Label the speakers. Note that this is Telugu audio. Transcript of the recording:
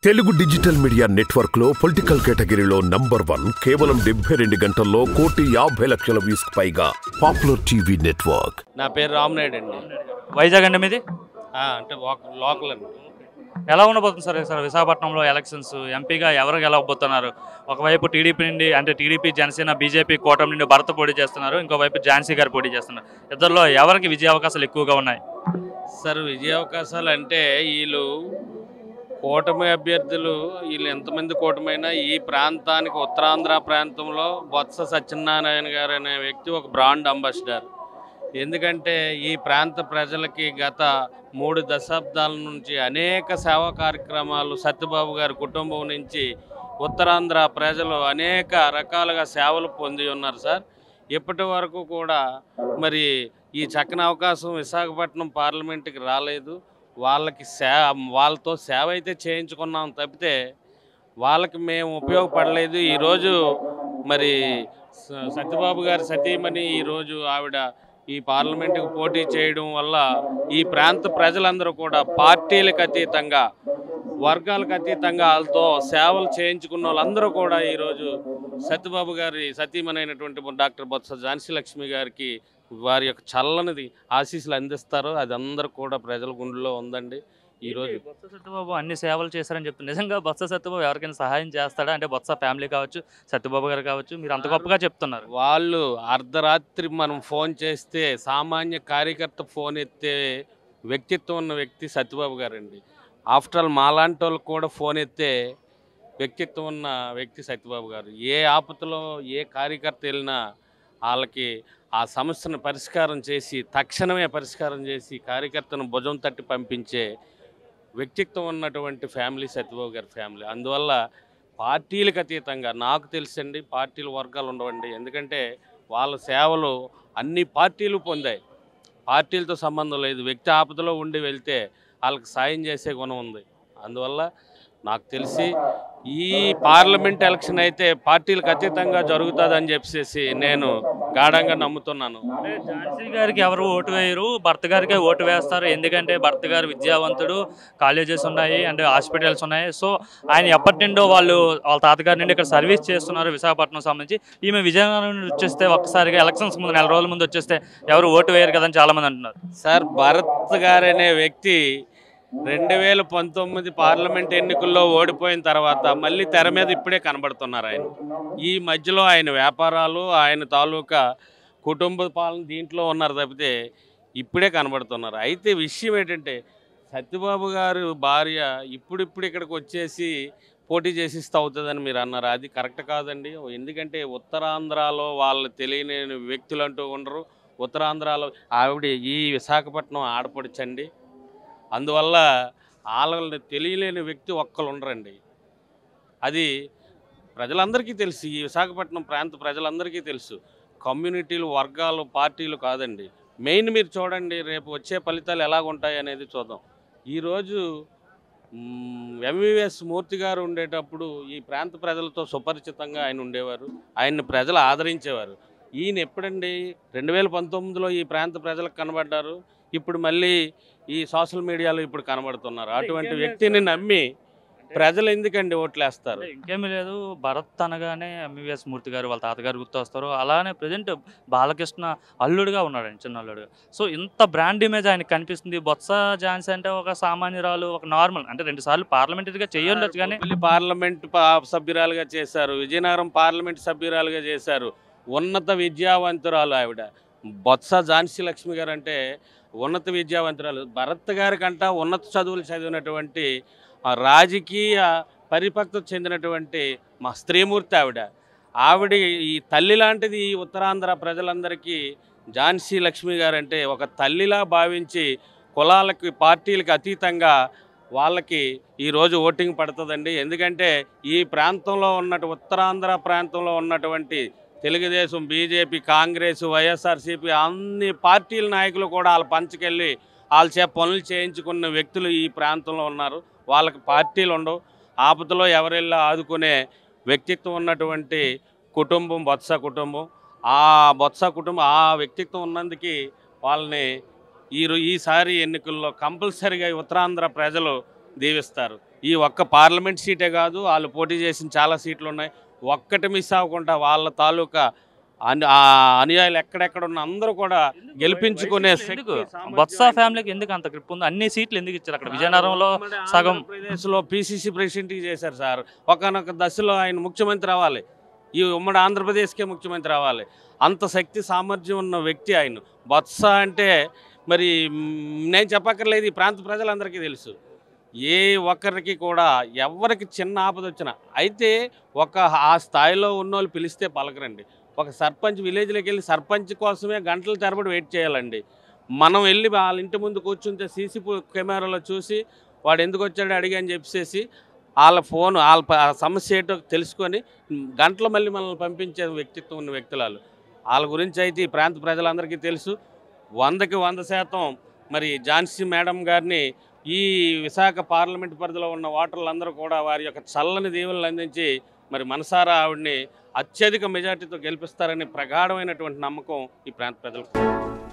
Speaker 1: తెలుగు డిజిటల్ మీడియా నెట్వర్క్ లో పొలిటికల్ కేటగిరీలో నంబర్ వన్ కేవలం డెబ్బై రెండు గంటల్లో కోటి యాభై లక్షల వ్యూస్ పైగా పాపులర్ టీవీ నెట్వర్క్
Speaker 2: నా పేరు రామనాయుడు అండి
Speaker 3: వైజాగ్ అండి మీది
Speaker 2: ఆ, అంటే లోక- లోకల్ అండి
Speaker 3: ఎలా ఉండబోతుంది సార్ సార్ విశాఖపట్నంలో ఎలక్షన్స్ ఎంపీగా ఎవరు గెలవబోతున్నారు ఒకవైపు టీడీపీ నుండి అంటే టీడీపీ జనసేన బీజేపీ కూటమి నుండి భరత్ పోటీ చేస్తున్నారు ఇంకోవైపు ఝాన్సీ గారు పోటీ చేస్తున్నారు ఇద్దరిలో ఎవరికి విజయ అవకాశాలు ఎక్కువగా ఉన్నాయి
Speaker 2: సార్ విజయ అవకాశాలు అంటే వీళ్ళు కూటమి అభ్యర్థులు వీళ్ళు ఎంతమంది కూటమైనా ఈ ప్రాంతానికి ఉత్తరాంధ్ర ప్రాంతంలో బొత్స సత్యనారాయణ గారు అనే వ్యక్తి ఒక బ్రాండ్ అంబాసిడర్ ఎందుకంటే ఈ ప్రాంత ప్రజలకి గత మూడు దశాబ్దాల నుంచి అనేక సేవా కార్యక్రమాలు సత్యబాబు గారి కుటుంబం నుంచి ఉత్తరాంధ్ర ప్రజలు అనేక రకాలుగా సేవలు పొంది ఉన్నారు సార్ ఇప్పటి వరకు కూడా మరి ఈ చక్కని అవకాశం విశాఖపట్నం పార్లమెంట్కి రాలేదు వాళ్ళకి సే వాళ్ళతో సేవ అయితే చేయించుకున్నాం తప్పితే వాళ్ళకి మేము ఉపయోగపడలేదు ఈరోజు మరి స- సత్యబాబు గారి సతీమణి ఈరోజు ఆవిడ ఈ పార్లమెంటుకు పోటీ చేయడం వల్ల ఈ ప్రాంత ప్రజలందరూ కూడా పార్టీలకు అతీతంగా వర్గాలకు అతీతంగా వాళ్ళతో సేవలు చేయించుకున్న వాళ్ళందరూ కూడా ఈరోజు సత్యబాబు గారి సతీమణి అయినటువంటి డాక్టర్ బొత్స ఝాన్సీ లక్ష్మి గారికి వారి యొక్క చల్లనిది ఆశీస్సులు అందిస్తారు అది అందరూ కూడా ప్రజల గుండెలో ఉందండి ఈరోజు
Speaker 3: బొత్స సత్యబాబు అన్ని సేవలు చేశారని చెప్తున్నారు నిజంగా బొత్స సత్యబాబు ఎవరికైనా సహాయం చేస్తాడా అంటే బొత్స ఫ్యామిలీ కావచ్చు సత్యబాబు గారు కావచ్చు మీరు అంత గొప్పగా చెప్తున్నారు
Speaker 2: వాళ్ళు అర్ధరాత్రి మనం ఫోన్ చేస్తే సామాన్య కార్యకర్త ఫోన్ ఎత్తే వ్యక్తిత్వం ఉన్న వ్యక్తి సత్యబాబు గారండి ఆఫ్టర్ ఆల్ మాలాంటి వాళ్ళకి కూడా ఫోన్ ఎత్తే వ్యక్తిత్వం ఉన్న వ్యక్తి సత్యబాబు గారు ఏ ఆపదలో ఏ కార్యకర్త వెళ్ళినా వాళ్ళకి ఆ సమస్యను పరిష్కారం చేసి తక్షణమే పరిష్కారం చేసి కార్యకర్తను భుజం తట్టి పంపించే వ్యక్తిత్వం ఉన్నటువంటి ఫ్యామిలీ సత్యబాబు గారి ఫ్యామిలీ అందువల్ల పార్టీలకు అతీతంగా నాకు తెలుసండి పార్టీల వర్గాలు ఉండవండి ఎందుకంటే వాళ్ళ సేవలు అన్ని పార్టీలు పొందాయి పార్టీలతో సంబంధం లేదు వ్యక్తి ఆపదలో ఉండి వెళ్తే వాళ్ళకి సాయం చేసే గుణం ఉంది అందువల్ల నాకు తెలిసి ఈ పార్లమెంట్ ఎలక్షన్ అయితే పార్టీలకు అతీతంగా జరుగుతుందని చెప్పేసి నేను గాఢంగా నమ్ముతున్నాను
Speaker 3: అంటే ఝాన్సీ గారికి ఎవరు ఓటు వేయరు భర్త గారికే ఓటు వేస్తారు ఎందుకంటే భర్త గారు విద్యావంతుడు కాలేజెస్ ఉన్నాయి అండ్ హాస్పిటల్స్ ఉన్నాయి సో ఆయన ఎప్పటి నుండో వాళ్ళు వాళ్ళ తాతగారి నుండి ఇక్కడ సర్వీస్ చేస్తున్నారు విశాఖపట్నం సంబంధించి ఈమె విజయనగరం నుండి వచ్చేస్తే ఒక్కసారిగా ఎలక్షన్స్ ముందు నెల రోజుల ముందు వచ్చేస్తే ఎవరు ఓటు వేయరు కదని చాలా మంది అంటున్నారు
Speaker 2: సార్ భరత్ గారు అనే వ్యక్తి రెండు వేల పంతొమ్మిది పార్లమెంట్ ఎన్నికల్లో ఓడిపోయిన తర్వాత మళ్ళీ తెర మీద ఇప్పుడే కనబడుతున్నారు ఆయన ఈ మధ్యలో ఆయన వ్యాపారాలు ఆయన తాలూకా కుటుంబ పాలన దీంట్లో ఉన్నారు తప్పితే ఇప్పుడే కనబడుతున్నారు అయితే విషయం ఏంటంటే సత్యబాబు గారు భార్య ఇప్పుడిప్పుడు ఇక్కడికి వచ్చేసి పోటీ చేసిస్తూ అవుతుందని మీరు అన్నారు అది కరెక్ట్ కాదండి ఎందుకంటే ఉత్తరాంధ్రలో వాళ్ళు తెలియని వ్యక్తులు అంటూ ఉండరు ఉత్తరాంధ్రలో ఆవిడ ఈ విశాఖపట్నం ఆడపడుచండి అందువల్ల వాళ్ళని తెలియలేని వ్యక్తి ఒక్కరు ఉండరండి అది ప్రజలందరికీ తెలుసు ఈ విశాఖపట్నం ప్రాంత ప్రజలందరికీ తెలుసు కమ్యూనిటీలు వర్గాలు పార్టీలు కాదండి మెయిన్ మీరు చూడండి రేపు వచ్చే ఫలితాలు ఎలాగ ఉంటాయి అనేది చూద్దాం ఈరోజు ఎంవిఎస్ మూర్తి గారు ఉండేటప్పుడు ఈ ప్రాంత ప్రజలతో సుపరిచితంగా ఆయన ఉండేవారు ఆయన్ని ప్రజలు ఆదరించేవారు ఈయన ఎప్పుడండి రెండు వేల పంతొమ్మిదిలో ఈ ప్రాంత ప్రజలకు కనబడ్డారు ఇప్పుడు మళ్ళీ ఈ సోషల్ మీడియాలో ఇప్పుడు కనబడుతున్నారు అటువంటి వ్యక్తిని నమ్మి ప్రజలు ఎందుకండి ఓట్లేస్తారు
Speaker 3: అంటే ఇంకేమీ లేదు భరత్ అనగానే ఎంబీబీఎస్ మూర్తి గారు వాళ్ళ తాతగారు గుర్తు వస్తారు అలానే ప్రజెంట్ బాలకృష్ణ అల్లుడుగా ఉన్నాడు ఆయన చిన్న అల్లుడుగా సో ఇంత బ్రాండ్ ఇమేజ్ ఆయనకి కనిపిస్తుంది బొత్స ఝాన్సీ అంటే ఒక సామాన్యురాలు ఒక నార్మల్ అంటే రెండు సార్లు పార్లమెంటరీగా చేయొచ్చు కానీ
Speaker 2: ఢిల్లీ పార్లమెంట్ పా- సభ్యురాలుగా చేశారు విజయనగరం పార్లమెంట్ సభ్యురాలుగా చేశారు ఉన్నత విద్యావంతురాలు ఆవిడ బొత్స ఝాన్సీ లక్ష్మి గారు అంటే ఉన్నత విద్యావంతురాలు భరత్ గారి కంట ఉన్నత చదువులు చదివినటువంటి ఆ రాజకీయ పరిపక్వత చెందినటువంటి మా స్త్రీమూర్తి ఆవిడ ఆవిడ ఈ తల్లి లాంటిది ఈ ఉత్తరాంధ్ర ప్రజలందరికీ ఝాన్సీ లక్ష్మి గారు అంటే ఒక తల్లిలా భావించి కులాలకి పార్టీలకి అతీతంగా వాళ్ళకి ఈరోజు ఓటింగ్ పడుతుందండి ఎందుకంటే ఈ ప్రాంతంలో ఉన్నటు ఉత్తరాంధ్ర ప్రాంతంలో ఉన్నటువంటి తెలుగుదేశం బీజేపీ కాంగ్రెస్ వైఎస్ఆర్సీపీ అన్ని పార్టీల నాయకులు కూడా వాళ్ళ పంచుకెళ్ళి వాళ్ళ చే పనులు చేయించుకున్న వ్యక్తులు ఈ ప్రాంతంలో ఉన్నారు వాళ్ళకి పార్టీలు ఉండవు ఆపదలో ఎవరెళ్ళి ఆదుకునే వ్యక్తిత్వం ఉన్నటువంటి కుటుంబం బొత్స కుటుంబం ఆ బొత్స కుటుంబం ఆ వ్యక్తిత్వం ఉన్నందుకు వాళ్ళని ఈ రో- ఈసారి ఎన్నికల్లో కంపల్సరిగా ఉత్తరాంధ్ర ప్రజలు దీవిస్తారు ఈ ఒక్క పార్లమెంట్ సీటే కాదు వాళ్ళు పోటీ చేసిన చాలా సీట్లు ఉన్నాయి ఒక్కటి మిస్ అవ్వకుండా వాళ్ళ తాలూకా అను- ఆ అనుయాయులు ఎక్కడెక్కడ ఉన్న అందరూ కూడా గెలిపించుకునే
Speaker 3: ఎందుకు
Speaker 2: శక్తి, సామర్థ్యం
Speaker 3: బొత్స
Speaker 2: ఆయనకు
Speaker 3: ఫ్యామిలీకి ఎందుకు అంత గ్రిప్ ఉంది అన్ని సీట్లు ఎందుకు ఇచ్చారు అక్కడ విజయనగరంలో
Speaker 2: ఉమ్మడి
Speaker 3: సగం
Speaker 2: ఆంధ్రప్రదేశ్లో పిసిసి ప్రెసిడెంట్కి చేశారు సార్ ఒకనొక దశలో ఆయన ముఖ్యమంత్రి అవ్వాలి ఈ ఉమ్మడి ఆంధ్రప్రదేశ్కే ముఖ్యమంత్రి అవ్వాలి అంత శక్తి సామర్థ్యం ఉన్న వ్యక్తి ఆయన బొత్స అంటే మరి మ్, నేను చెప్పక్కర్లేదు ఈ ప్రాంత ప్రజలందరికీ తెలుసు ఏ ఒక్కరికి కూడా ఎవరికి చిన్న ఆపద వచ్చినా అయితే ఒక ఆ స్థాయిలో ఉన్నోళ్ళు పిలిస్తే పలకరండి ఒక సర్పంచ్ విలేజ్లోకి వెళ్ళి సర్పంచ్ కోసమే గంటల తరబడి వెయిట్ చేయాలండి మనం వెళ్ళి వాళ్ళ ఇంటి ముందు కూర్చుంటే సీసీ కెమెరాలో చూసి వాడు ఎందుకు వచ్చాడో అడిగి అని చెప్పేసి వాళ్ళ ఫోన్ వాళ్ళ ప- ఆ సమస్య ఏంటో తెలుసుకొని గంటలు మళ్ళీ మనల్ని పంపించే వ్యక్తిత్వం ఉన్న వ్యక్తులాలు వాళ్ళ గురించి అయితే ఈ ప్రాంత ప్రజలందరికీ తెలుసు వందకి వంద శాతం మరి ఝాన్సీ మేడం గారిని ఈ విశాఖ పార్లమెంట్ పరిధిలో ఉన్న ఓటర్లందరూ కూడా వారి యొక్క చల్లని దీవెనలు అందించి మరి మనసారా ఆవిడ్ని అత్యధిక మెజార్టీతో గెలిపిస్తారని ప్రగాఢమైనటువంటి నమ్మకం ఈ ప్రాంత ప్రజలకు